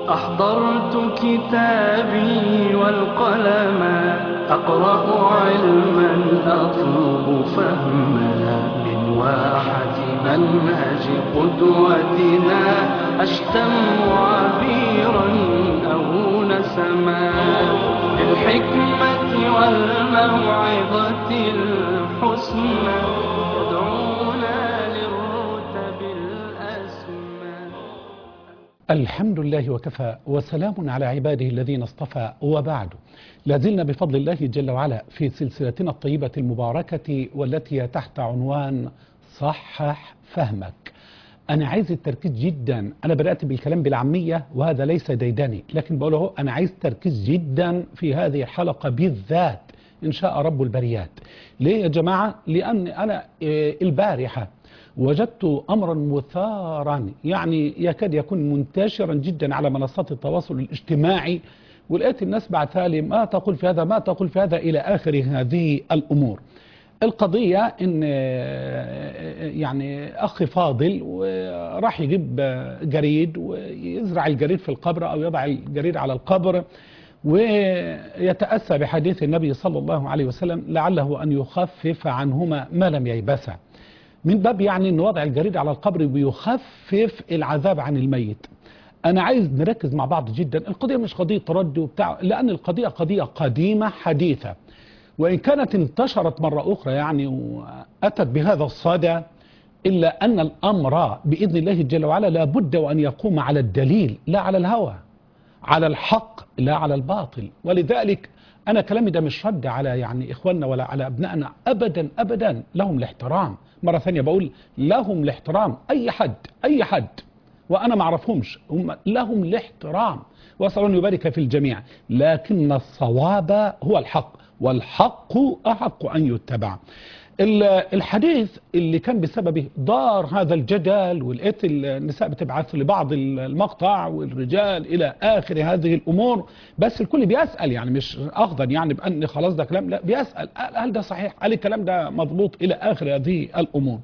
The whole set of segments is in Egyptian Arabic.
أحضرت كتابي والقلم أقرأ علما أطلب فهما من واحة منهج قدوتنا أشتم عبيرا أو نسما بالحكمة والموعظة الحسنى يدعونا للرتب الأسمى الحمد لله وكفى وسلام على عباده الذين اصطفى وبعد لازلنا بفضل الله جل وعلا في سلسلتنا الطيبة المباركة والتي هي تحت عنوان صحح فهمك أنا عايز التركيز جدا أنا بدأت بالكلام بالعامية وهذا ليس ديدني لكن بقوله أنا عايز تركيز جدا في هذه الحلقة بالذات إن شاء رب البريات ليه يا جماعة لأن أنا آه، البارحة وجدت أمرا مثارا يعني يكاد يكون منتشرا جدا على منصات التواصل الاجتماعي ولقيت الناس بعثها لي ما تقول في هذا ما تقول في هذا إلى آخر هذه الأمور القضية إن يعني أخ فاضل وراح يجيب جريد ويزرع الجريد في القبر أو يضع الجريد على القبر ويتأسى بحديث النبي صلى الله عليه وسلم لعله أن يخفف عنهما ما لم ييبسا من باب يعني أن وضع الجريد على القبر بيخفف العذاب عن الميت أنا عايز نركز مع بعض جدا القضية مش قضية تردي وبتاع لأن القضية قضية قديمة حديثة وإن كانت انتشرت مرة أخرى يعني وأتت بهذا الصدى إلا أن الأمر بإذن الله جل وعلا لابد وأن يقوم على الدليل لا على الهوى على الحق لا على الباطل ولذلك أنا كلامي ده مش رد على يعني إخواننا ولا على أبنائنا أبدا أبدا لهم الاحترام مرة ثانية بقول لهم الاحترام أي حد أي حد وأنا ما أعرفهمش هم لهم الاحترام وأسأل أن يبارك في الجميع لكن الصواب هو الحق والحق أحق أن يتبع ال- الحديث اللي كان بسببه دار هذا الجدل ولقيت النساء بتبعث لبعض المقطع والرجال إلى آخر هذه الأمور بس الكل بيسأل يعني مش أخذا يعني بأن خلاص ده كلام لا بيسأل هل ده صحيح هل الكلام ده مضبوط إلى آخر هذه الأمور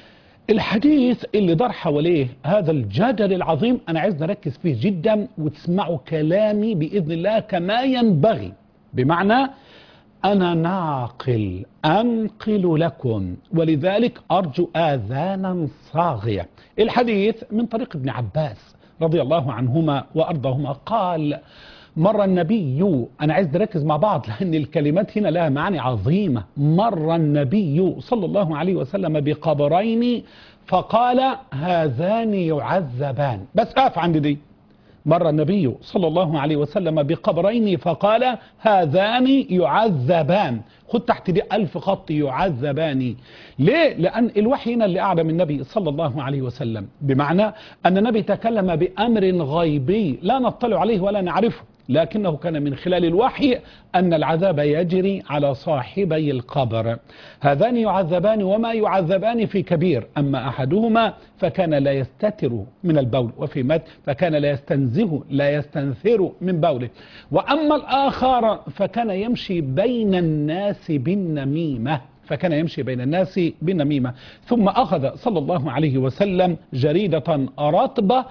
الحديث اللي دار حواليه هذا الجدل العظيم أنا عايز نركز فيه جدا وتسمعوا كلامي بإذن الله كما ينبغي بمعنى أنا ناقل أنقل لكم ولذلك أرجو آذانا صاغية الحديث من طريق ابن عباس رضي الله عنهما وأرضاهما قال مر النبي أنا عايز نركز مع بعض لأن الكلمات هنا لها معاني عظيمة مر النبي صلى الله عليه وسلم بقبرين فقال هذان يعذبان بس أقف عند دي مر النبي صلى الله عليه وسلم بقبرين فقال هذان يعذبان خد تحت دي ألف خط يعذبان ليه؟ لأن الوحي هنا اللي أعلم النبي صلى الله عليه وسلم بمعنى أن النبي تكلم بأمر غيبي لا نطلع عليه ولا نعرفه لكنه كان من خلال الوحي أن العذاب يجري على صاحبي القبر هذان يعذبان وما يعذبان في كبير أما أحدهما فكان لا يستتر من البول وفي مات فكان لا يستنزه لا يستنثر من بوله وأما الآخر فكان يمشي بين الناس بالنميمة فكان يمشي بين الناس بالنميمة ثم أخذ صلى الله عليه وسلم جريدة رطبة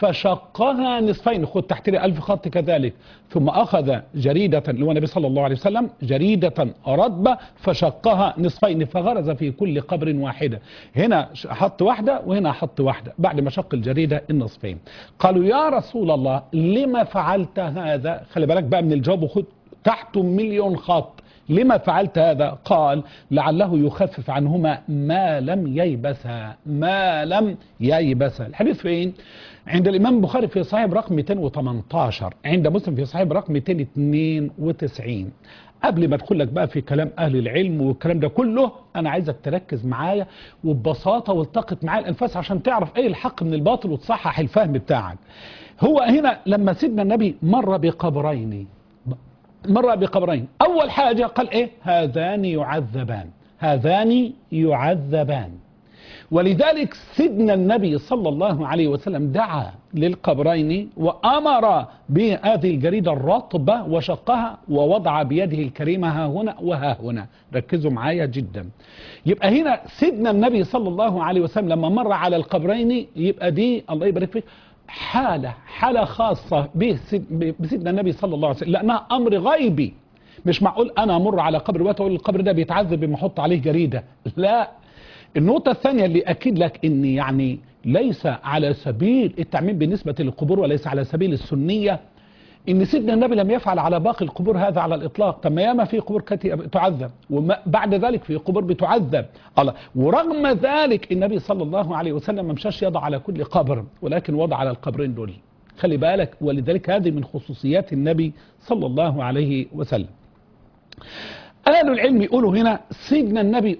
فشقها نصفين خد تحت لي ألف خط كذلك ثم أخذ جريدة اللي هو النبي صلى الله عليه وسلم جريدة رطبة فشقها نصفين فغرز في كل قبر واحدة هنا حط واحدة وهنا حط واحدة بعد ما شق الجريدة النصفين قالوا يا رسول الله لما فعلت هذا خلي بالك بقى من الجواب وخد تحته مليون خط لما فعلت هذا قال لعله يخفف عنهما ما لم ييبسا ما لم ييبسا الحديث فين عند الإمام البخاري في صحيح رقم 218 عند مسلم في صحيح رقم 292 قبل ما ادخل لك بقى في كلام اهل العلم والكلام ده كله انا عايزك تركز معايا وببساطه والتقط معايا الانفاس عشان تعرف ايه الحق من الباطل وتصحح الفهم بتاعك هو هنا لما سيدنا النبي مر بقبرين مر بقبرين أول حاجة قال إيه هذان يعذبان هذان يعذبان ولذلك سيدنا النبي صلى الله عليه وسلم دعا للقبرين وأمر بهذه الجريدة الرطبة وشقها ووضع بيده الكريمة ها هنا وها هنا ركزوا معايا جدا يبقى هنا سيدنا النبي صلى الله عليه وسلم لما مر على القبرين يبقى دي الله يبارك فيك حالة حالة خاصة به سيد- بسيدنا النبي صلى الله عليه وسلم لأنها أمر غيبي مش معقول أنا أمر على قبر وقت أقول القبر ده بيتعذب بما أحط عليه جريدة لا النقطة الثانية اللي أكيد لك إن يعني ليس على سبيل التعميم بالنسبة للقبور وليس على سبيل السنية ان سيدنا النبي لم يفعل على باقي القبور هذا على الاطلاق طب ما ياما في قبور كانت تعذب وبعد ذلك في قبور بتعذب الله ورغم ذلك النبي صلى الله عليه وسلم ما مشاش يضع على كل قبر ولكن وضع على القبرين دول خلي بالك ولذلك هذه من خصوصيات النبي صلى الله عليه وسلم أهل العلم يقولوا هنا سيدنا النبي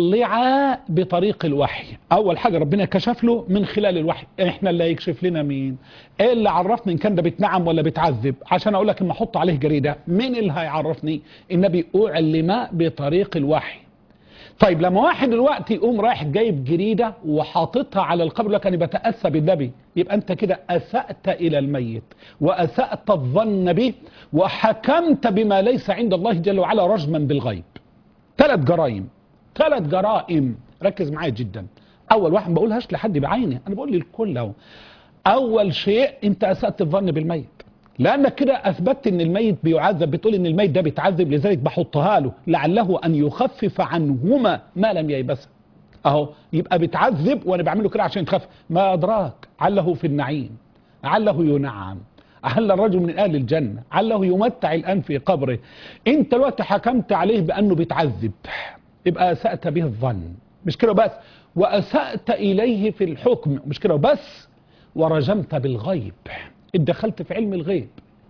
أطلع بطريق الوحي أول حاجة ربنا كشف له من خلال الوحي إحنا اللي هيكشف لنا مين إيه اللي عرفني إن كان ده بيتنعم ولا بيتعذب عشان أقول لك إما أحط عليه جريدة مين اللي هيعرفني النبي أعلم بطريق الوحي طيب لما واحد دلوقتي يقوم رايح جايب جريدة وحاططها على القبر لك أنا بتأسى بالنبي يبقى أنت كده أسأت إلى الميت وأسأت الظن به وحكمت بما ليس عند الله جل وعلا رجما بالغيب ثلاث جرائم ثلاث جرائم ركز معايا جدا أول واحد ما بقولهاش لحد بعينه أنا بقول للكل أهو أول شيء أنت أسأت الظن بالميت لانك كده اثبتت ان الميت بيعذب بتقول ان الميت ده بيتعذب لذلك بحطها له لعله ان يخفف عنهما ما لم ييبسا اهو يبقى بيتعذب وانا بعمله كده عشان يخفف ما ادراك عله في النعيم عله ينعم عل الرجل من اهل الجنه عله يمتع الان في قبره انت الوقت حكمت عليه بانه بيتعذب يبقى اسات به الظن مش كده بس واسات اليه في الحكم مش كده بس ورجمت بالغيب اتدخلت في علم الغيب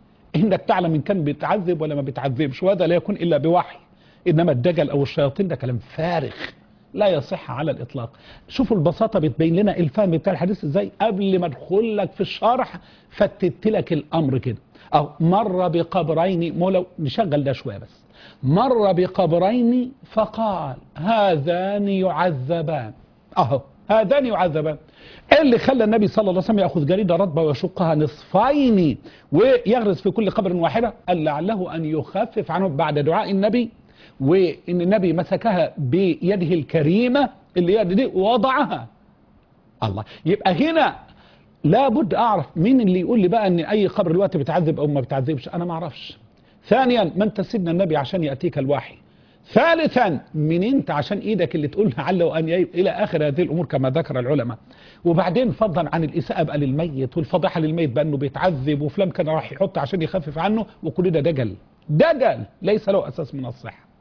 انك تعلم ان كان بيتعذب ولا ما بيتعذبش وهذا لا يكون الا بوحي انما الدجل او الشياطين ده كلام فارغ لا يصح على الاطلاق شوفوا البساطه بتبين لنا الفهم بتاع الحديث ازاي قبل ما ادخل لك في الشرح فتت لك الامر كده او مر بقبرين مولو نشغل ده شويه بس مر بقبرين فقال هذان يعذبان اهو هذان يعذبان ايه اللي خلى النبي صلى الله عليه وسلم ياخذ جريده رطبه ويشقها نصفين ويغرس في كل قبر واحده قال لعله ان يخفف عنه بعد دعاء النبي وان النبي مسكها بيده الكريمه اللي يد دي ووضعها الله يبقى هنا لابد اعرف مين اللي يقول لي بقى ان اي قبر دلوقتي بتعذب او ما بتعذبش انا ما اعرفش ثانيا ما انت سيدنا النبي عشان ياتيك الوحي ثالثا من انت عشان ايدك اللي تقول لعل وان يب الى اخر هذه الامور كما ذكر العلماء وبعدين فضلا عن الاساءه بقى للميت والفضيحه للميت بانه بيتعذب وفلان كان راح يحط عشان يخفف عنه وكل ده دجل دجل ليس له اساس من الصحه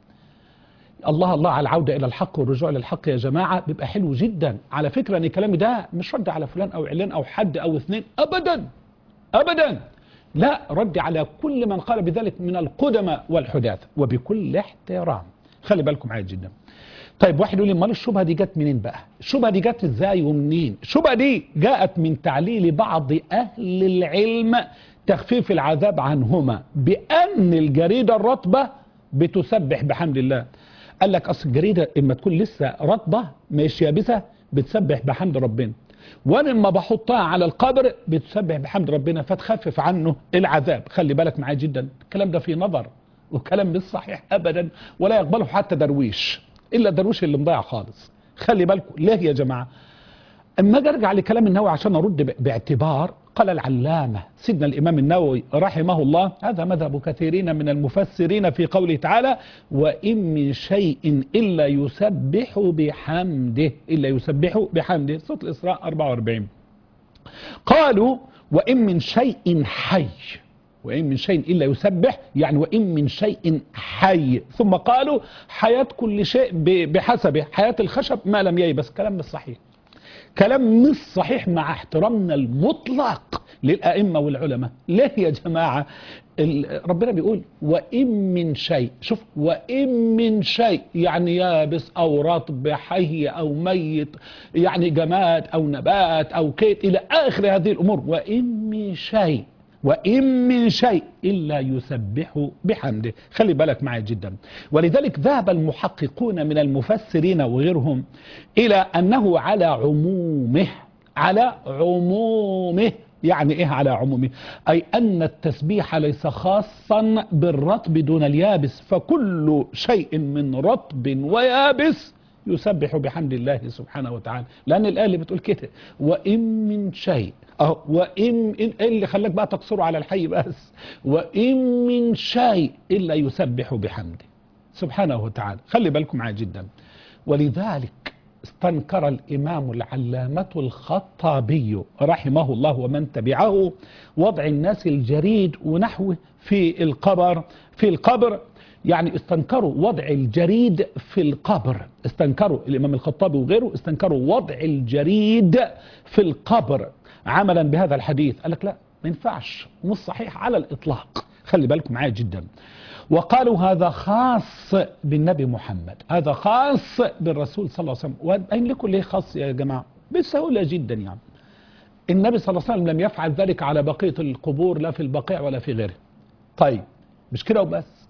الله الله على العودة إلى الحق والرجوع للحق يا جماعة بيبقى حلو جدا على فكرة أن كلامي ده مش رد على فلان أو علان أو حد أو اثنين أبدا أبدا لا رد على كل من قال بذلك من القدماء والحداث وبكل احترام خلي بالكم معايا جدا طيب واحد يقول لي امال الشبهه دي جت منين بقى الشبهه دي جت ازاي ومنين الشبهه دي جاءت من تعليل بعض اهل العلم تخفيف العذاب عنهما بان الجريده الرطبه بتسبح بحمد الله قال لك اصل الجريده اما تكون لسه رطبه مش يابسه بتسبح بحمد ربنا وانا لما بحطها على القبر بتسبح بحمد ربنا فتخفف عنه العذاب خلي بالك معايا جدا الكلام ده فيه نظر وكلام مش صحيح ابدا ولا يقبله حتى درويش الا الدرويش اللي مضيع خالص خلي بالكم ليه يا جماعه اما اجي ارجع لكلام النووي عشان ارد باعتبار قال العلامه سيدنا الامام النووي رحمه الله هذا مذهب كثيرين من المفسرين في قوله تعالى وان من شيء الا يسبح بحمده الا يسبح بحمده سوره الاسراء 44 قالوا وان من شيء حي وإن من شيء إلا يسبح يعني وإن من شيء حي ثم قالوا حياة كل شيء بحسبه حياة الخشب ما لم ييبس كلام مش صحيح كلام مش صحيح مع احترامنا المطلق للأئمة والعلماء ليه يا جماعة ربنا بيقول وإن من شيء شوف وإن من شيء يعني يابس أو رطب حي أو ميت يعني جماد أو نبات أو كيت إلى آخر هذه الأمور وإن من شيء وإن من شيء إلا يسبح بحمده خلي بالك معي جدا ولذلك ذهب المحققون من المفسرين وغيرهم إلى أنه على عمومه على عمومه يعني إيه على عمومه أي أن التسبيح ليس خاصا بالرطب دون اليابس فكل شيء من رطب ويابس يسبح بحمد الله سبحانه وتعالى لأن الآية اللي بتقول كده وإن من شيء أهو وإن إن إيه اللي خلاك بقى تقصره على الحي بس وإن من شيء إلا يسبح بحمده سبحانه وتعالى خلي بالكم معايا جدا ولذلك استنكر الإمام العلامة الخطابي رحمه الله ومن تبعه وضع الناس الجريد ونحوه في القبر في القبر يعني استنكروا وضع الجريد في القبر استنكروا الإمام الخطابي وغيره استنكروا وضع الجريد في القبر عملا بهذا الحديث قال لك لا ما ينفعش مش صحيح على الإطلاق خلي بالكم معايا جدا وقالوا هذا خاص بالنبي محمد هذا خاص بالرسول صلى الله عليه وسلم وأين لكم ليه خاص يا جماعة بسهولة جدا يعني النبي صلى الله عليه وسلم لم يفعل ذلك على بقية القبور لا في البقيع ولا في غيره طيب مش كده وبس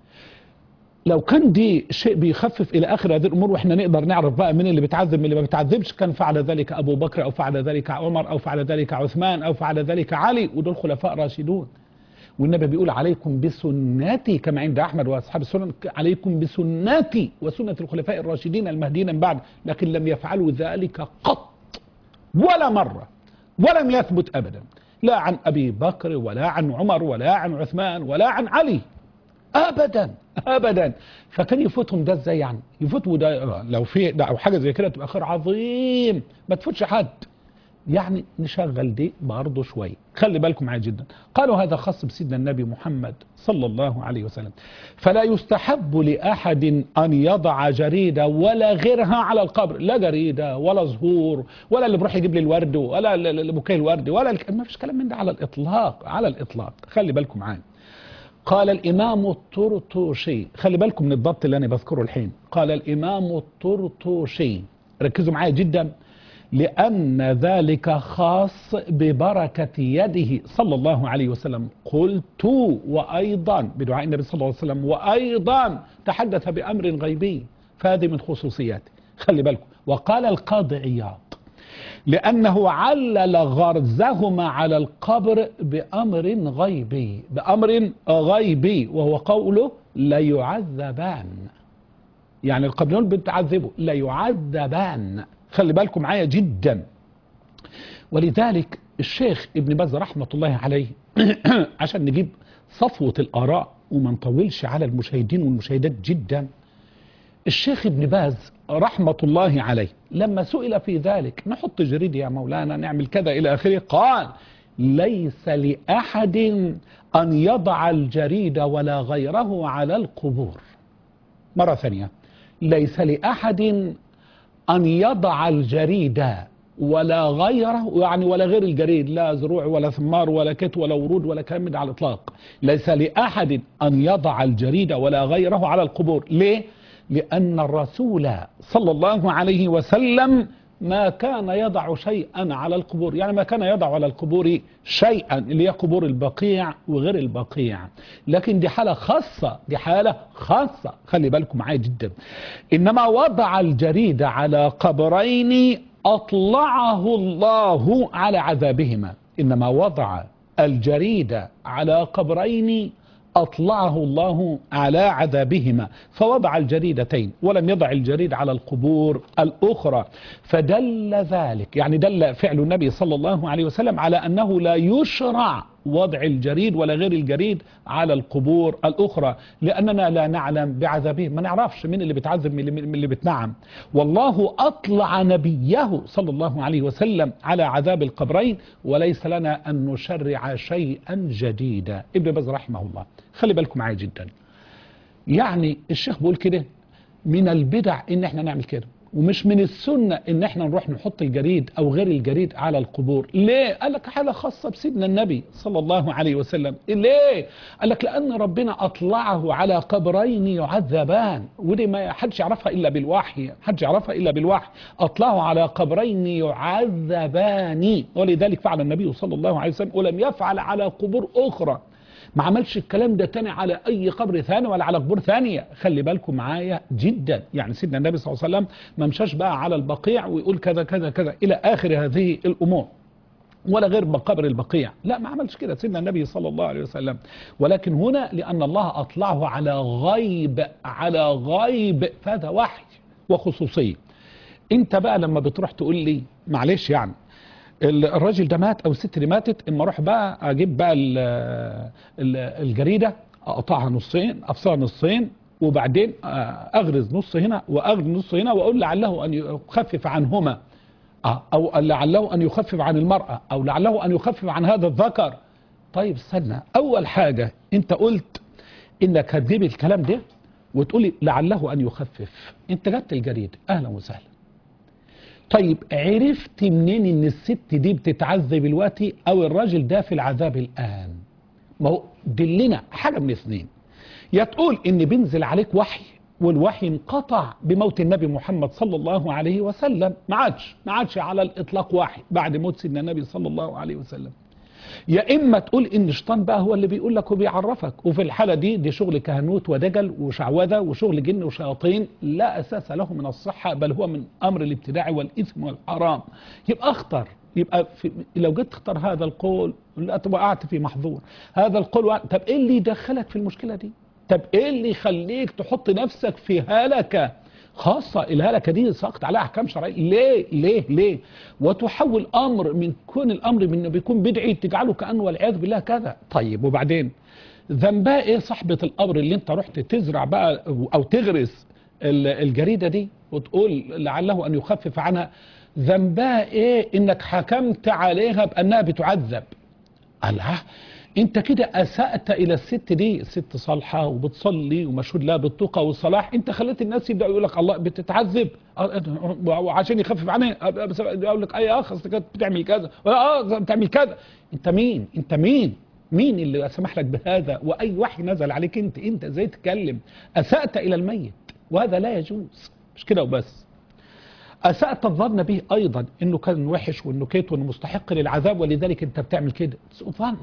لو كان دي شيء بيخفف الى اخر هذه الامور واحنا نقدر نعرف بقى مين اللي بيتعذب من اللي ما بيتعذبش كان فعل ذلك ابو بكر او فعل ذلك عمر او فعل ذلك عثمان او فعل ذلك علي ودول خلفاء راشدون والنبي بيقول عليكم بسنتي كما عند احمد واصحاب السنن عليكم بسنتي وسنه الخلفاء الراشدين المهديين من بعد لكن لم يفعلوا ذلك قط ولا مره ولم يثبت ابدا لا عن ابي بكر ولا عن عمر ولا عن عثمان ولا عن علي ابدا ابدا فكان يفوتهم ده ازاي يعني يفوتوا ده لو في ده او حاجه زي كده تبقى خير عظيم ما تفوتش حد يعني نشغل دي برضه شويه خلي بالكم معايا جدا قالوا هذا خاص بسيدنا النبي محمد صلى الله عليه وسلم فلا يستحب لاحد ان يضع جريده ولا غيرها على القبر لا جريده ولا زهور ولا اللي بيروح يجيب لي الورد ولا بوكيه الورد ولا الك... ما فيش كلام من ده على الاطلاق على الاطلاق خلي بالكم معايا قال الإمام الطرطوشي خلي بالكم من الضبط اللي أنا بذكره الحين قال الإمام الطرطوشي ركزوا معايا جدا لأن ذلك خاص ببركة يده صلى الله عليه وسلم قلت وأيضا بدعاء النبي صلى الله عليه وسلم وأيضا تحدث بأمر غيبي فهذه من خصوصياته خلي بالكم وقال القاضي عياض لأنه علل غرزهما على القبر بأمر غيبي بأمر غيبي وهو قوله ليعذبان يعني القبريون بتعذبوا ليعذبان خلي بالكم معايا جدا ولذلك الشيخ ابن باز رحمة الله عليه عشان نجيب صفوة الآراء وما نطولش على المشاهدين والمشاهدات جدا الشيخ ابن باز رحمة الله عليه لما سئل في ذلك نحط جريد يا مولانا نعمل كذا إلى آخره قال ليس لأحد أن يضع الجريد ولا غيره على القبور مرة ثانية ليس لأحد أن يضع الجريد ولا غيره يعني ولا غير الجريد لا زروع ولا ثمار ولا كت ولا ورود ولا كلام ده على الإطلاق ليس لأحد أن يضع الجريد ولا غيره على القبور ليه؟ لأن الرسول صلى الله عليه وسلم ما كان يضع شيئا على القبور يعني ما كان يضع على القبور شيئا اللي هي قبور البقيع وغير البقيع لكن دي حالة خاصة دي حالة خاصة خلي بالكم معايا جدا إنما وضع الجريد على قبرين أطلعه الله على عذابهما إنما وضع الجريد على قبرين أطلعه الله على عذابهما فوضع الجريدتين ولم يضع الجريد على القبور الأخرى فدل ذلك يعني دل فعل النبي صلى الله عليه وسلم على أنه لا يشرع وضع الجريد ولا غير الجريد على القبور الأخرى لأننا لا نعلم بعذابهم ما نعرفش من اللي بتعذب من اللي بتنعم والله أطلع نبيه صلى الله عليه وسلم على عذاب القبرين وليس لنا أن نشرع شيئا جديدا ابن باز رحمه الله خلي بالكم معايا جدا يعني الشيخ بيقول كده من البدع ان احنا نعمل كده ومش من السنة ان احنا نروح نحط الجريد او غير الجريد على القبور ليه قال لك حالة خاصة بسيدنا النبي صلى الله عليه وسلم ليه قال لك لان ربنا اطلعه على قبرين يعذبان ودي ما حدش يعرفها الا بالوحي حدش يعرفها الا بالوحي اطلعه على قبرين يعذبان ولذلك فعل النبي صلى الله عليه وسلم ولم يفعل على قبور اخرى ما عملش الكلام ده تاني على اي قبر ثاني ولا على قبور ثانية خلي بالكم معايا جدا يعني سيدنا النبي صلى الله عليه وسلم ما مشاش بقى على البقيع ويقول كذا كذا كذا الى اخر هذه الامور ولا غير مقابر البقيع لا ما عملش كده سيدنا النبي صلى الله عليه وسلم ولكن هنا لأن الله أطلعه على غيب على غيب فهذا وحي وخصوصية انت بقى لما بتروح تقول لي معلش يعني ال- الراجل ده مات او الست دي ماتت اما اروح بقى اجيب بقى ال- ال- الجريده اقطعها نصين افصلها نصين وبعدين آه، اغرز نص هنا واغرز نص هنا واقول لعله ان يخفف عنهما آه، او لعله ان يخفف عن المراه او لعله ان يخفف عن هذا الذكر طيب استنى اول حاجه انت قلت انك هتجيب الكلام ده وتقولي لعله ان يخفف انت جبت الجريده اهلا وسهلا طيب عرفت منين ان الست دي بتتعذب دلوقتي او الراجل ده في العذاب الان ما هو دلنا حاجه من اثنين يا تقول ان بينزل عليك وحي والوحي انقطع بموت النبي محمد صلى الله عليه وسلم ما عادش ما عادش على الاطلاق وحي بعد موت سيدنا النبي صلى الله عليه وسلم يا اما تقول ان الشيطان بقى هو اللي بيقول لك وبيعرفك وفي الحاله دي دي شغل كهنوت ودجل وشعوذه وشغل جن وشياطين لا اساس له من الصحه بل هو من امر الابتداع والاثم والحرام يبقى اخطر يبقى في لو جيت تختار هذا القول لا تبقى وقعت في محظور هذا القول وقع- طب ايه اللي يدخلك في المشكله دي طب ايه اللي يخليك تحط نفسك في هلكه خاصة الهلكة دي سقط عليها أحكام شرعية ليه ليه ليه وتحول أمر من كون الأمر من إنه بيكون بدعي تجعله كأنه والعياذ بالله كذا طيب وبعدين ذنبها إيه صاحبة الأمر اللي أنت رحت تزرع بقى أو تغرس ال- الجريدة دي وتقول لعله أن يخفف عنها ذنبها إيه إنك حكمت عليها بأنها بتعذب الله انت كده اسأت الى الست دي الست صالحة وبتصلي ومشهود لها بالتقى والصلاح انت خليت الناس يبدأوا يقول لك الله بتتعذب اه، وعشان يخفف عنها بس يقول لك اي اخ اصل كانت بتعمل كذا اه بتعمل كذا انت مين انت مين مين اللي سمح لك بهذا واي وحي نزل عليك انت انت ازاي تتكلم اسأت الى الميت وهذا لا يجوز مش كده وبس أسأت الظن به أيضا أنه كان وحش وأنه كيت وأنه مستحق للعذاب ولذلك أنت بتعمل كده سوء ظن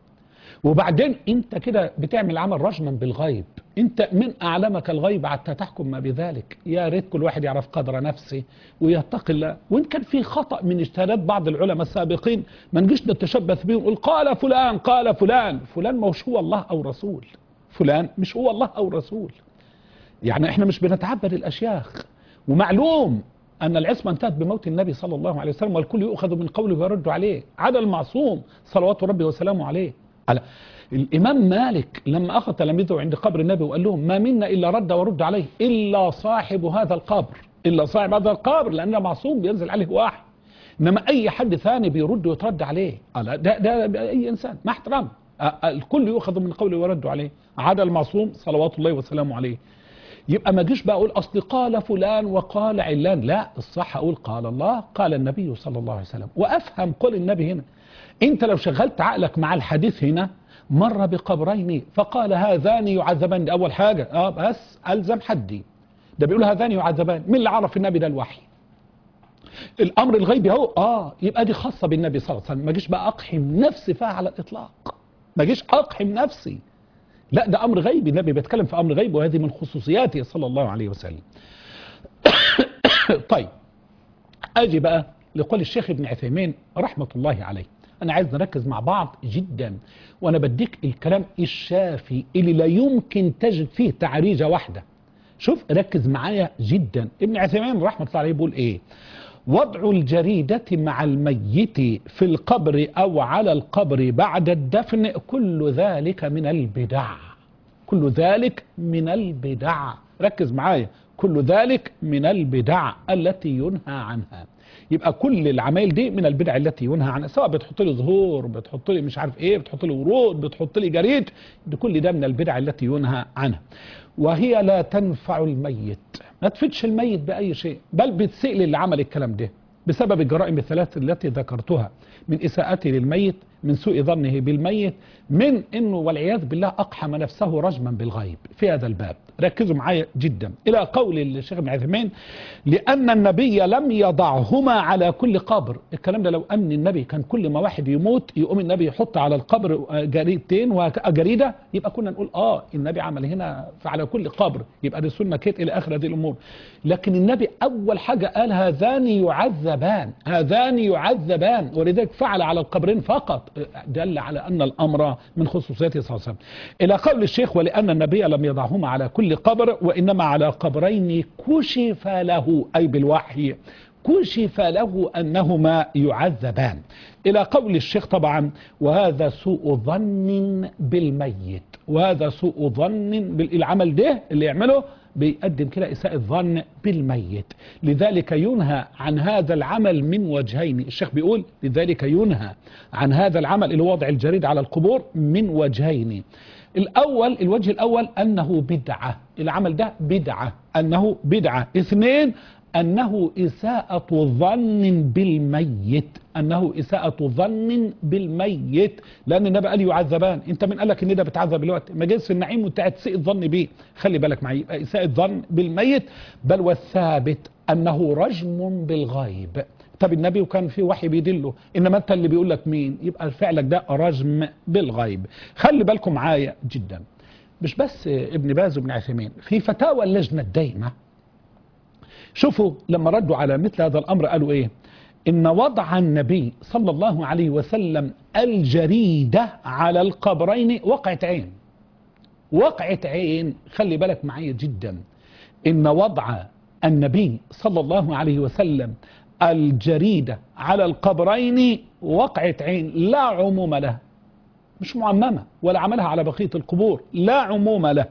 وبعدين أنت كده بتعمل عمل رجما بالغيب أنت من أعلمك الغيب حتى تحكم ما بذلك يا ريت كل واحد يعرف قدر نفسه ويتقي الله وإن كان في خطأ من اجتهادات بعض العلماء السابقين ما نجيش نتشبث بهم ونقول قال فلان قال فلان فلان مش هو الله أو رسول فلان مش هو الله أو رسول يعني احنا مش بنتعبد الاشياخ ومعلوم ان العصمه انتهت بموت النبي صلى الله عليه وسلم والكل يؤخذ من قوله ويرد عليه عدا المعصوم صلوات ربي وسلامه عليه على الامام مالك لما اخذ تلاميذه عند قبر النبي وقال لهم ما منا الا رد ورد عليه الا صاحب هذا القبر الا صاحب هذا القبر لانه معصوم بينزل عليه واحد انما اي حد ثاني بيرد ويترد عليه على ده, ده, ده اي انسان مع احترام أ- الكل يؤخذ من قوله ويرد عليه عدا المعصوم صلوات الله وسلامه عليه يبقى ما جيش بقى اقول اصل قال فلان وقال علان لا الصح اقول قال الله قال النبي صلى الله عليه وسلم وافهم قول النبي هنا انت لو شغلت عقلك مع الحديث هنا مر بقبرين فقال هذان يعذبان دي اول حاجه اه بس الزم حدي ده بيقول هذان يعذبان مين اللي عرف النبي ده الوحي الامر الغيبي اهو اه يبقى دي خاصه بالنبي صلى الله عليه وسلم ما جيش بقى اقحم نفسي فيها على الاطلاق ما جيش اقحم نفسي لا ده امر غيبي النبي بيتكلم في امر غيبي وهذه من خصوصياته صلى الله عليه وسلم طيب اجي بقى لقول الشيخ ابن عثيمين رحمه الله عليه انا عايز نركز مع بعض جدا وانا بديك الكلام الشافي اللي لا يمكن تجد فيه تعريجه واحده شوف ركز معايا جدا ابن عثيمين رحمه الله عليه بيقول ايه وضع الجريدة مع الميت في القبر أو على القبر بعد الدفن كل ذلك من البدع كل ذلك من البدع ركز معايا كل ذلك من البدع التي ينهى عنها يبقى كل العمايل دي من البدع التي ينهى عنها سواء بتحط لي زهور بتحط لي مش عارف ايه بتحط لي ورود بتحط لي جريد ده كل ده من البدع التي ينهى عنها وهي لا تنفع الميت ما تفيدش الميت بأي شيء بل بتسئل اللي عمل الكلام ده بسبب الجرائم الثلاث التي ذكرتها من إساءته للميت من سوء ظنه بالميت من انه والعياذ بالله اقحم نفسه رجما بالغيب في هذا الباب ركزوا معايا جدا الى قول الشيخ ابن عثيمين لان النبي لم يضعهما على كل قبر الكلام ده لو امن النبي كان كل ما واحد يموت يقوم النبي يحط على القبر جريدتين وجريده يبقى كنا نقول اه النبي عمل هنا فعلى كل قبر يبقى دي سنه كيت الى اخر هذه الامور لكن النبي اول حاجه قال هذان يعذبان هذان يعذبان ولذلك فعل على القبرين فقط دل على أن الأمر من خصوصياته صلى الله عليه وسلم إلى قول الشيخ ولأن النبي لم يضعهما على كل قبر وإنما على قبرين كشف له أي بالوحي كشف له أنهما يعذبان إلى قول الشيخ طبعا وهذا سوء ظن بالميت وهذا سوء ظن بالعمل ده اللي يعمله بيقدم كده إساءة ظن بالميت لذلك ينهى عن هذا العمل من وجهين الشيخ بيقول لذلك ينهى عن هذا العمل اللي هو وضع الجريد على القبور من وجهين الأول الوجه الأول أنه بدعة العمل ده بدعة أنه بدعة اثنين أنه إساءة ظن بالميت أنه إساءة ظن بالميت لأن النبي قال يعذبان أنت من قال لك إن ده بتعذب الوقت ما جالس في النعيم وأنت تسيء الظن بيه خلي بالك معي يبقى إساءة ظن بالميت بل والثابت أنه رجم بالغيب طب النبي وكان في وحي بيدله انما انت اللي بيقول لك مين يبقى فعلك ده رجم بالغيب خلي بالكم معايا جدا مش بس ابن باز وابن عثيمين في فتاوى اللجنه الدايمه شوفوا لما ردوا على مثل هذا الامر قالوا ايه ان وضع النبي صلى الله عليه وسلم الجريده على القبرين وقعه عين وقعه عين خلي بالك معايا جدا ان وضع النبي صلى الله عليه وسلم الجريدة على القبرين وقعة عين لا عموم لها مش معممة ولا عملها على بقية القبور لا عموم له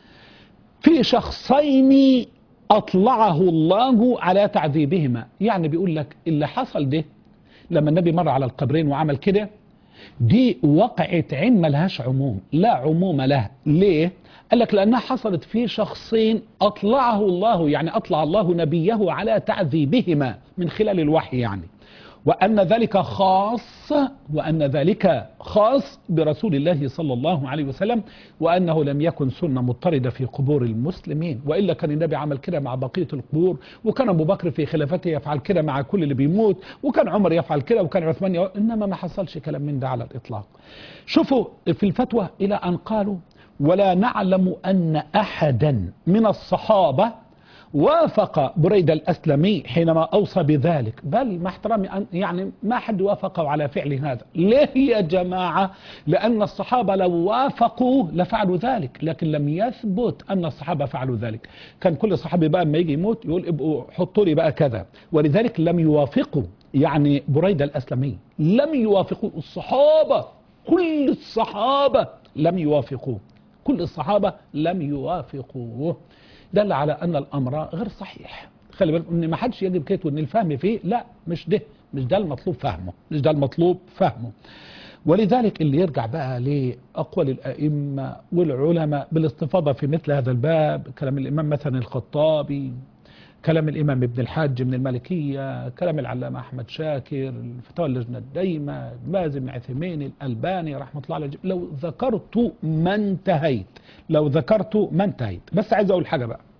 في شخصين أطلعه الله على تعذيبهما يعني بيقول لك اللي حصل ده لما النبي مر على القبرين وعمل كده دي وقعة عين ملهاش عموم لا عموم لها ليه قال لك لأنها حصلت في شخصين أطلعه الله يعني أطلع الله نبيه على تعذيبهما من خلال الوحي يعني وأن ذلك خاص وأن ذلك خاص برسول الله صلى الله عليه وسلم وأنه لم يكن سنة مضطردة في قبور المسلمين وإلا كان النبي عمل كده مع بقية القبور وكان أبو بكر في خلافته يفعل كده مع كل اللي بيموت وكان عمر يفعل كده وكان عثمان يفعل إنما ما حصلش كلام من ده على الإطلاق شوفوا في الفتوى إلى أن قالوا ولا نعلم أن أحدا من الصحابة وافق بريد الأسلمي حينما أوصى بذلك بل مع احترامي يعني ما حد وافقه على فعل هذا ليه يا جماعة لأن الصحابة لو وافقوا لفعلوا ذلك لكن لم يثبت أن الصحابة فعلوا ذلك كان كل صحابي بقى لما يجي يموت يقول ابقوا حطوا لي بقى كذا ولذلك لم يوافقوا يعني بريد الأسلمي لم يوافقوا الصحابة كل الصحابة لم يوافقوه كل الصحابة لم يوافقوه دل على أن الأمر غير صحيح خلي بالك ان ما حدش يجب كيت ان الفهم فيه لا مش ده مش ده المطلوب فهمه مش ده المطلوب فهمه ولذلك اللي يرجع بقى لأقوال الأئمة والعلماء بالاستفاضة في مثل هذا الباب كلام الإمام مثلا الخطابي كلام الإمام ابن الحاج من المالكية كلام العلامة أحمد شاكر الفتاوى اللجنة الدايمة باز بن عثيمين الألباني رحمة الله عليه لو ذكرت ما انتهيت لو ذكرت ما انتهيت بس عايز أقول حاجة بقى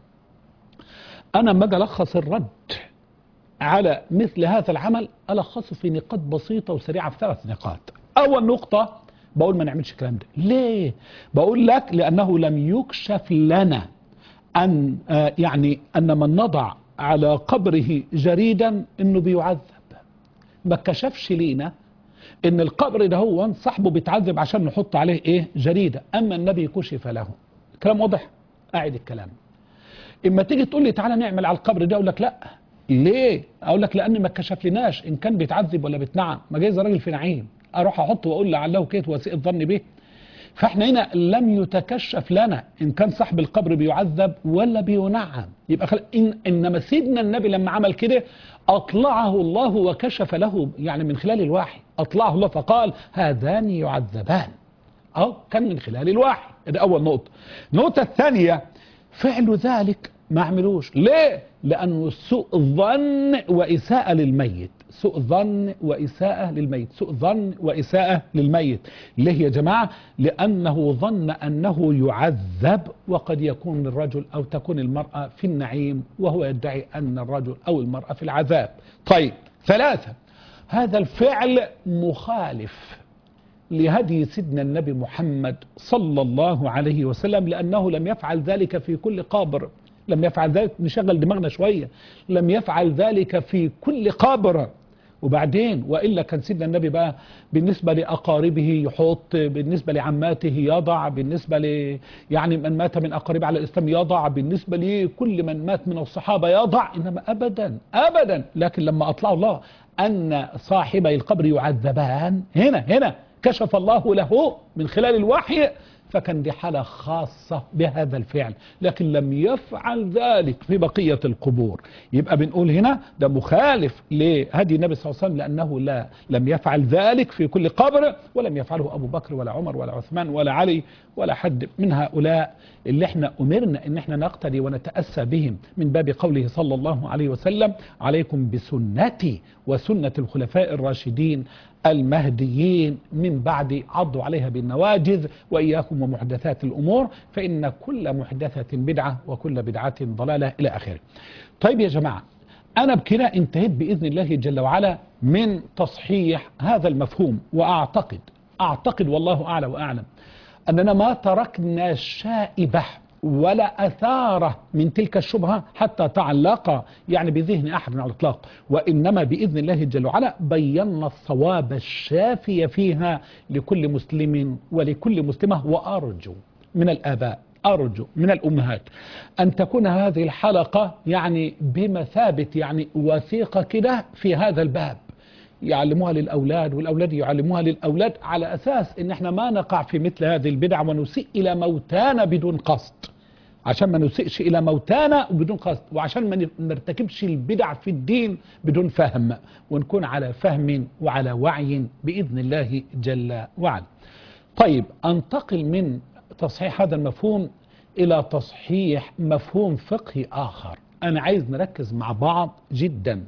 أنا لما أجي ألخص الرد على مثل هذا العمل ألخصه في نقاط بسيطة وسريعة في ثلاث نقاط أول نقطة بقول ما نعملش الكلام ده ليه بقول لك لأنه لم يكشف لنا أن آه يعني أن من نضع على قبره جريدا أنه بيعذب ما كشفش لينا أن القبر ده هو صاحبه بيتعذب عشان نحط عليه إيه جريدة أما النبي كشف له كلام واضح أعد الكلام إما تيجي تقول لي تعالى نعمل على القبر ده أقول لك لا ليه أقول لك لأن ما كشف لناش إن كان بيتعذب ولا بيتنعم ما جايز راجل في نعيم أروح أحطه وأقول لعله كيت وسيء الظن به فاحنا هنا لم يتكشف لنا ان كان صاحب القبر بيعذب ولا بينعم يبقى خل... إن انما سيدنا النبي لما عمل كده اطلعه الله وكشف له يعني من خلال الوحي اطلعه الله فقال هذان يعذبان او كان من خلال الوحي ده اول نقطه النقطه الثانيه فعل ذلك ما عملوش ليه لانه سوء ظن واساءه للميت سوء ظن وإساءة للميت سوء ظن وإساءة للميت ليه يا جماعة لأنه ظن أنه يعذب وقد يكون الرجل أو تكون المرأة في النعيم وهو يدعي أن الرجل أو المرأة في العذاب طيب ثلاثة هذا الفعل مخالف لهدي سيدنا النبي محمد صلى الله عليه وسلم لأنه لم يفعل ذلك في كل قبر لم يفعل ذلك نشغل دماغنا شوية لم يفعل ذلك في كل قبر وبعدين وإلا كان سيدنا النبي بقى بالنسبة لأقاربه يحط بالنسبة لعماته يضع بالنسبة ل يعني من مات من أقاربه على الإسلام يضع بالنسبة لكل من مات من الصحابة يضع إنما أبدا أبدا لكن لما أطلع الله أن صاحبي القبر يعذبان هنا هنا كشف الله له من خلال الوحي فكان دي حالة خاصة بهذا الفعل لكن لم يفعل ذلك في بقية القبور يبقى بنقول هنا ده مخالف لهدي النبي صلى الله عليه وسلم لأنه لا لم يفعل ذلك في كل قبر ولم يفعله أبو بكر ولا عمر ولا عثمان ولا علي ولا حد من هؤلاء اللي احنا أمرنا ان احنا نقتدي ونتأسى بهم من باب قوله صلى الله عليه وسلم عليكم بسنتي وسنة الخلفاء الراشدين المهديين من بعد عضوا عليها بالنواجذ وإياكم ومحدثات الأمور فإن كل محدثة بدعة وكل بدعة ضلالة إلى آخره طيب يا جماعة أنا بكده انتهيت بإذن الله جل وعلا من تصحيح هذا المفهوم وأعتقد أعتقد والله أعلى وأعلم أننا ما تركنا شائبة ولا أثارة من تلك الشبهة حتى تعلق يعني بذهن أحد على الإطلاق وإنما بإذن الله جل وعلا بينا الصواب الشافي فيها لكل مسلم ولكل مسلمة وأرجو من الآباء أرجو من الأمهات أن تكون هذه الحلقة يعني بمثابة يعني وثيقة كده في هذا الباب يعلموها للأولاد والأولاد يعلموها للأولاد على أساس إن احنا ما نقع في مثل هذه البدع ونسيء إلى موتانا بدون قصد عشان ما نسيئش إلى موتانا وبدون قصد وعشان ما نرتكبش البدع في الدين بدون فهم ونكون على فهم وعلى وعي بإذن الله جل وعلا طيب أنتقل من تصحيح هذا المفهوم إلى تصحيح مفهوم فقهي آخر أنا عايز نركز مع بعض جدا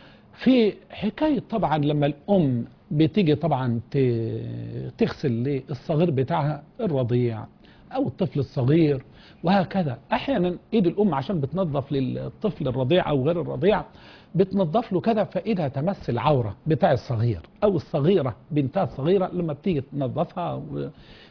في حكاية طبعا لما الأم بتيجي طبعا تغسل للصغير بتاعها الرضيع أو الطفل الصغير وهكذا أحيانا إيد الأم عشان بتنظف للطفل الرضيع أو غير الرضيع بتنظف له كده فإيدها تمس العورة بتاع الصغير أو الصغيرة بنتها الصغيرة لما بتيجي تنظفها و...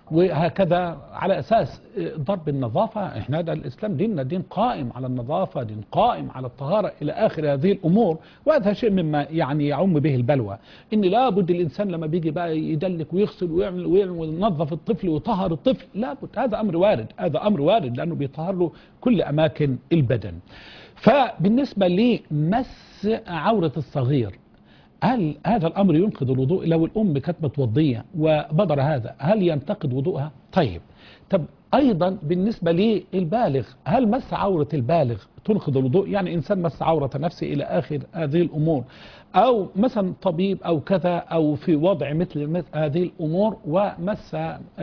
وهكذا على أساس ضرب النظافة احنا ده الإسلام ديننا دين قائم على النظافة دين قائم على الطهارة إلى آخر هذه الأمور وهذا شيء مما يعني يعم به البلوى إن لابد الإنسان لما بيجي بقى يدلك ويغسل ويعمل وينظف الطفل ويطهر الطفل لابد هذا أمر وارد هذا أمر وارد لأنه بيطهر له كل أماكن البدن فبالنسبة لمس عورة الصغير هل هذا الأمر ينقض الوضوء لو الأم كانت متوضية وبدر هذا هل ينتقد وضوءها طيب طب أيضا بالنسبة للبالغ هل مس عورة البالغ تنقض الوضوء يعني إنسان مس عورة نفسه إلى آخر هذه الأمور أو مثلا طبيب أو كذا أو في وضع مثل هذه الأمور ومس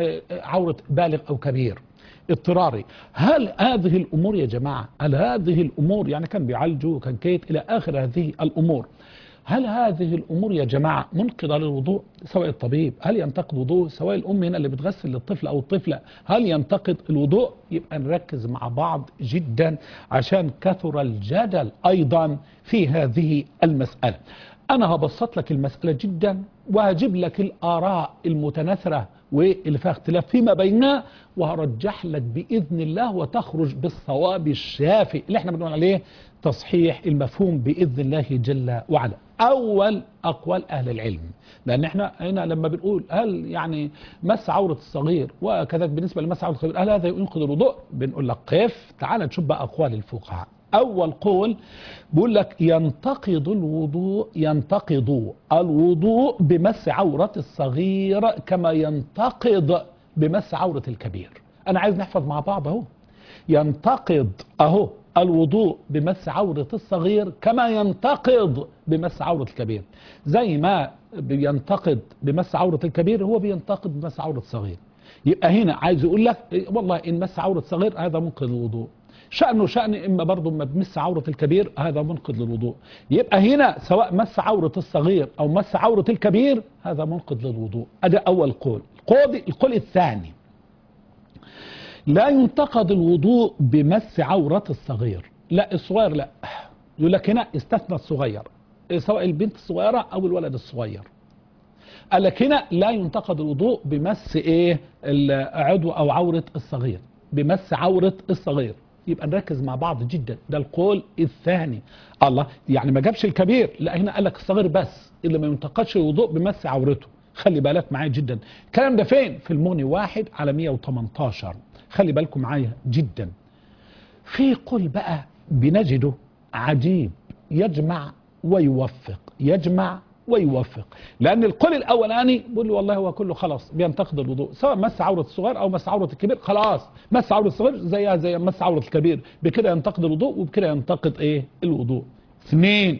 عورة بالغ أو كبير اضطراري هل هذه الأمور يا جماعة هل هذه الأمور يعني كان بيعالجوا كان كيت إلى آخر هذه الأمور هل هذه الأمور يا جماعة منقضة للوضوء سواء الطبيب هل ينتقد وضوء سواء الأم هنا اللي بتغسل للطفل أو الطفلة هل ينتقد الوضوء يبقى نركز مع بعض جدا عشان كثر الجدل أيضا في هذه المسألة أنا هبسط لك المسألة جدا وهجيب لك الآراء المتناثرة واللي فيها اختلاف فيما بيننا وهرجح لك بإذن الله وتخرج بالصواب الشافي اللي احنا بنقول عليه تصحيح المفهوم بإذن الله جل وعلا أول أقوال أهل العلم لأن احنا هنا لما بنقول هل يعني مس عورة الصغير وكذلك بالنسبة لمس عورة الصغير هل هذا ينقض الوضوء بنقول لك قف تعال نشوف بقى أقوال الفقهاء أول قول بيقول لك ينتقض الوضوء ينتقض الوضوء بمس عورة الصغير كما ينتقض بمس عورة الكبير أنا عايز نحفظ مع بعض أهو ينتقض أهو الوضوء بمس عورة الصغير كما ينتقض بمس عورة الكبير زي ما بينتقد بمس عورة الكبير هو بينتقد بمس عورة الصغير يبقى هنا عايز يقول لك والله إن مس عورة الصغير هذا منقذ الوضوء شأنه شأن إما برضه ما بمس عورة الكبير هذا منقذ للوضوء يبقى هنا سواء مس عورة الصغير أو مس عورة الكبير هذا منقذ للوضوء هذا أول قول القول, القول الثاني لا ينتقد الوضوء بمس عورة الصغير لا الصغير لا يقول لك هنا استثنى الصغير سواء البنت الصغيرة أو الولد الصغير قال لك هنا لا ينتقد الوضوء بمس ايه العضو او عورة الصغير بمس عورة الصغير يبقى نركز مع بعض جدا ده القول الثاني الله يعني ما جابش الكبير لا هنا قال لك الصغير بس اللي ما ينتقدش الوضوء بمس عورته خلي بالك معايا جدا الكلام ده فين في المغني واحد على 118 خلي بالكم معايا جدا في قول بقى بنجده عجيب يجمع ويوفق يجمع ويوفق لان القول الاولاني بيقول له والله هو كله خلاص بينتقد الوضوء سواء مس عوره الصغير او مس عوره الكبير خلاص مس عوره الصغير زيها زي مس عوره الكبير بكده ينتقد الوضوء وبكده ينتقد ايه الوضوء اثنين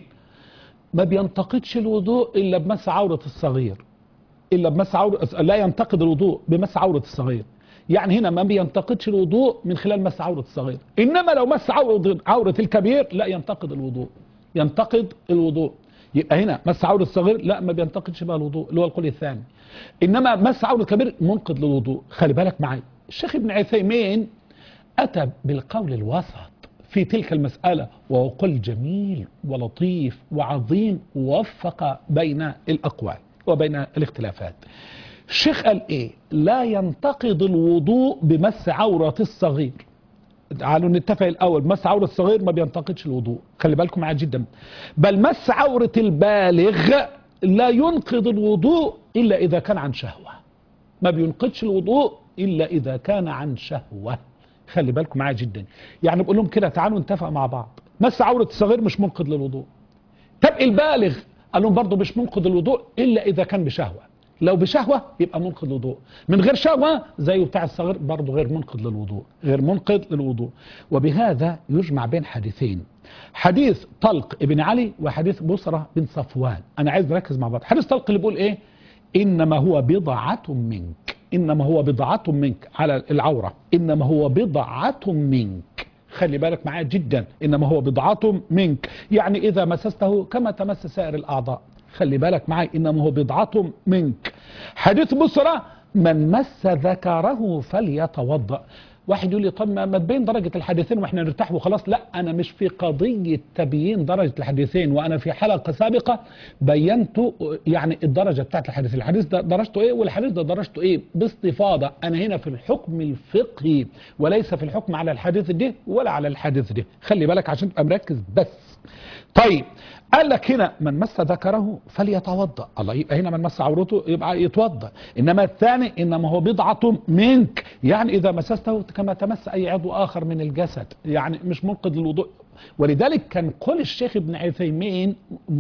ما بينتقدش الوضوء الا بمس عوره الصغير الا بمس عوره لا ينتقد الوضوء بمس عوره الصغير يعني هنا ما بينتقدش الوضوء من خلال مس عوره الصغير انما لو مس عوره عوره الكبير لا ينتقد الوضوء ينتقد الوضوء يبقى هنا مس عوره الصغير لا ما بينتقدش بقى الوضوء اللي هو القول الثاني انما مس عوره الكبير منقض للوضوء خلي بالك معايا الشيخ ابن عثيمين اتى بالقول الوسط في تلك المسألة وهو قول جميل ولطيف وعظيم ووفق بين الأقوال وبين الاختلافات الشيخ قال ايه لا ينتقد الوضوء بمس عورة الصغير تعالوا نتفق الاول مس عورة الصغير ما بينتقدش الوضوء خلي بالكم معايا جدا بل مس عورة البالغ لا ينقض الوضوء الا اذا كان عن شهوة ما بينقضش الوضوء الا اذا كان عن شهوة خلي بالكم معايا جدا يعني بقول لهم كده تعالوا نتفق مع بعض مس عورة الصغير مش منقض للوضوء طب البالغ قال لهم برضه مش منقض الوضوء الا اذا كان بشهوه لو بشهوة يبقى منقض للوضوء من غير شهوة زي بتاع الصغير برضه غير منقض للوضوء غير منقض للوضوء وبهذا يجمع بين حديثين حديث طلق ابن علي وحديث بصرة بن صفوان أنا عايز نركز مع بعض حديث طلق اللي بيقول إيه إنما هو بضعة منك إنما هو بضعة منك على العورة إنما هو بضعة منك خلي بالك معايا جدا إنما هو بضعة منك يعني إذا مسسته كما تمس سائر الأعضاء خلي بالك معي إنما هو بضعة منك حديث بصرة من مس ذكره فليتوضأ واحد يقول لي طب ما تبين درجة الحديثين واحنا نرتاح وخلاص لا انا مش في قضية تبيين درجة الحديثين وانا في حلقة سابقة بينت يعني الدرجة بتاعت الحديث الحديث ده درجته ايه والحديث ده درجته ايه باستفاضة انا هنا في الحكم الفقهي وليس في الحكم على الحديث ده ولا على الحديث ده خلي بالك عشان تبقى مركز بس طيب قال لك هنا من مس ذكره فليتوضا الله يبقى هنا من مس عورته يبقى يتوضا انما الثاني انما هو بضعه منك يعني اذا مسسته كما تمس اي عضو اخر من الجسد يعني مش منقذ للوضوء ولذلك كان قول الشيخ ابن عثيمين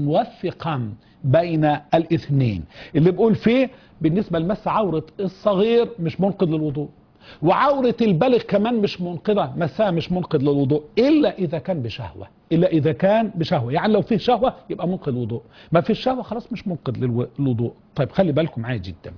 موفقا بين الاثنين اللي بيقول فيه بالنسبه لمس عوره الصغير مش منقذ للوضوء وعورة البالغ كمان مش منقذة مساء مش منقذ للوضوء إلا إذا كان بشهوة إلا إذا كان بشهوة يعني لو فيه شهوة يبقى منقذ للوضوء ما فيش شهوة خلاص مش منقذ للوضوء طيب خلي بالكم معايا جدا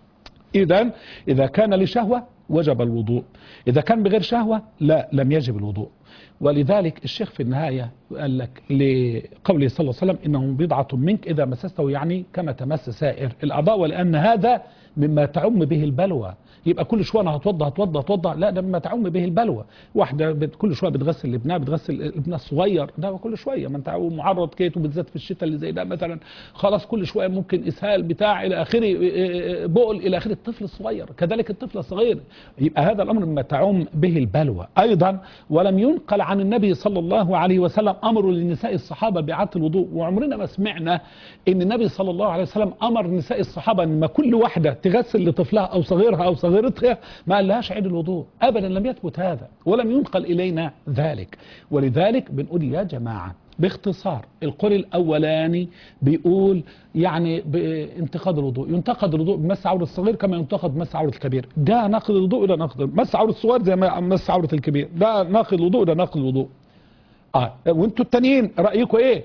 إذا إذا كان لشهوة وجب الوضوء إذا كان بغير شهوة لا لم يجب الوضوء ولذلك الشيخ في النهاية قال لك لقوله صلى الله عليه وسلم إنه بضعة منك إذا مسسته يعني كما تمس سائر الأعضاء ولأن هذا مما تعم به البلوى يبقى كل شويه انا هتوضى هتوضى هتوضى لا ده مما تعم به البلوى واحده بت كل شويه بتغسل ابنها بتغسل ابنها الصغير ده كل شويه ما انت معرض كيت وبالذات في الشتاء اللي زي ده مثلا خلاص كل شويه ممكن اسهال بتاع الى اخره بؤل الى اخره الطفل الصغير كذلك الطفل الصغير يبقى هذا الامر مما تعم به البلوى ايضا ولم ينقل عن النبي صلى الله عليه وسلم امر لنساء الصحابه باعاده الوضوء وعمرنا ما سمعنا ان النبي صلى الله عليه وسلم امر نساء الصحابه ان ما كل واحده تغسل لطفلها او صغيرها او صغيرتها ما قالهاش عيد الوضوء ابدا لم يثبت هذا ولم ينقل الينا ذلك ولذلك بنقول يا جماعه باختصار القول الاولاني بيقول يعني بانتقاد الوضوء ينتقد الوضوء بمس عوره الصغير كما ينتقد بمس عوره الكبير ده ناقض الوضوء وده ناقض مس عوره الصغير زي ما مس عوره الكبير ده ناقض الوضوء وده ناقض الوضوء اه وانتوا التانيين رايكم ايه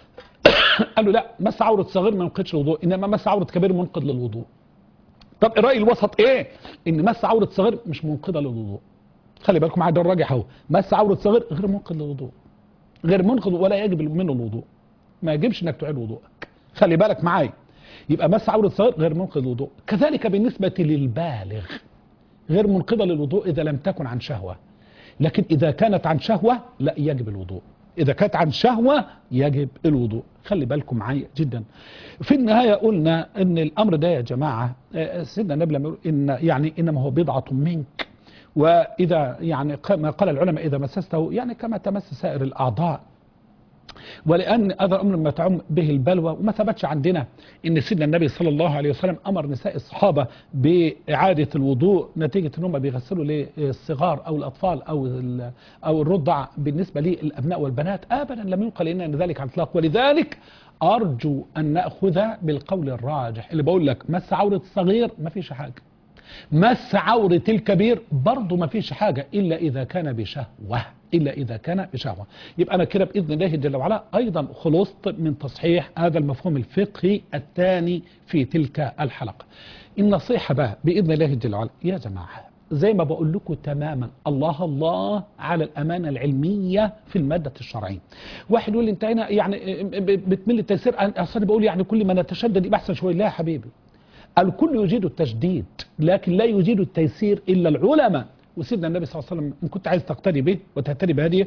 قالوا لا مس عوره الصغير ما ينقضش الوضوء انما مس عوره الكبير منقض للوضوء طب الراي الوسط ايه ان مس عوره صغير مش منقضه للوضوء خلي بالكم معايا ده الراجح اهو مس عوره صغير غير منقض للوضوء غير منقض ولا يجب منه الوضوء ما يجبش انك تعيد وضوءك خلي بالك معايا يبقى مس عوره صغير غير منقض للوضوء كذلك بالنسبه للبالغ غير منقضه للوضوء اذا لم تكن عن شهوه لكن اذا كانت عن شهوه لا يجب الوضوء إذا كانت عن شهوة يجب الوضوء خلي بالكم معايا جدا في النهاية قلنا أن الأمر ده يا جماعة سيدنا النبي لما يقول إن يعني إنما هو بضعة منك وإذا يعني كما قال العلماء إذا مسسته يعني كما تمس سائر الأعضاء ولأن هذا الأمر ما تعم به البلوى وما ثبتش عندنا إن سيدنا النبي صلى الله عليه وسلم أمر نساء الصحابة بإعادة الوضوء نتيجة أن هم بيغسلوا للصغار أو الأطفال أو أو الرضع بالنسبة للأبناء والبنات أبدا لم ينقل لنا ذلك على الإطلاق ولذلك أرجو أن نأخذ بالقول الراجح اللي بقول لك مس عورة الصغير ما فيش حاجة مس عورة الكبير برضه ما فيش حاجة إلا إذا كان بشهوة إلا إذا كان بشهوة يبقى أنا كده بإذن الله جل وعلا أيضا خلصت من تصحيح هذا المفهوم الفقهي الثاني في تلك الحلقة النصيحة بقى بإذن الله جل وعلا يا جماعة زي ما بقول لكم تماما الله الله على الأمانة العلمية في المادة الشرعية واحد يقول لي انت هنا يعني بتمل التيسير أصلا بقول يعني كل ما نتشدد يبقى أحسن شوية لا يا حبيبي الكل يجيد التشديد لكن لا يجيد التيسير إلا العلماء وسيدنا النبي صلى الله عليه وسلم إن كنت عايز تقتدي به وتهتدي بهذه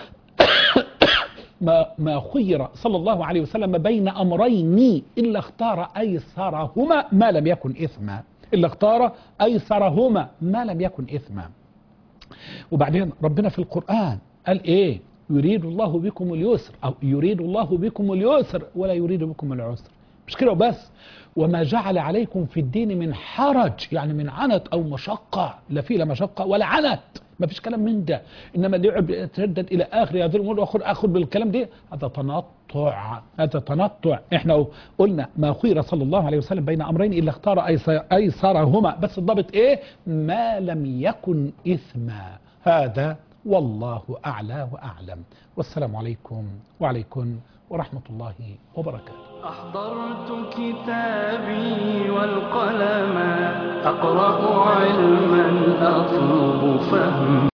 ما ما خير صلى الله عليه وسلم بين أمرين إلا اختار أيسرهما ما لم يكن إثما إلا اختار أيسرهما ما لم يكن إثما وبعدين ربنا في القرآن قال إيه يريد الله بكم اليسر أو يريد الله بكم اليسر ولا يريد بكم العسر مش كده وبس وما جعل عليكم في الدين من حرج يعني من عنت أو مشقة لا في لا مشقة ولا عنت ما فيش كلام من ده إنما اللي يقعد يتردد إلى آخر هذه الأمور وآخر آخر بالكلام ده هذا تنطع هذا تنطع إحنا قلنا ما خير صلى الله عليه وسلم بين أمرين إلا اختار أيسرهما بس الضابط إيه ما لم يكن إثما هذا والله أعلى وأعلم والسلام عليكم وعليكم ورحمة الله وبركاته أحضرت كتابي والقلم أقرأ علما أطلب فهم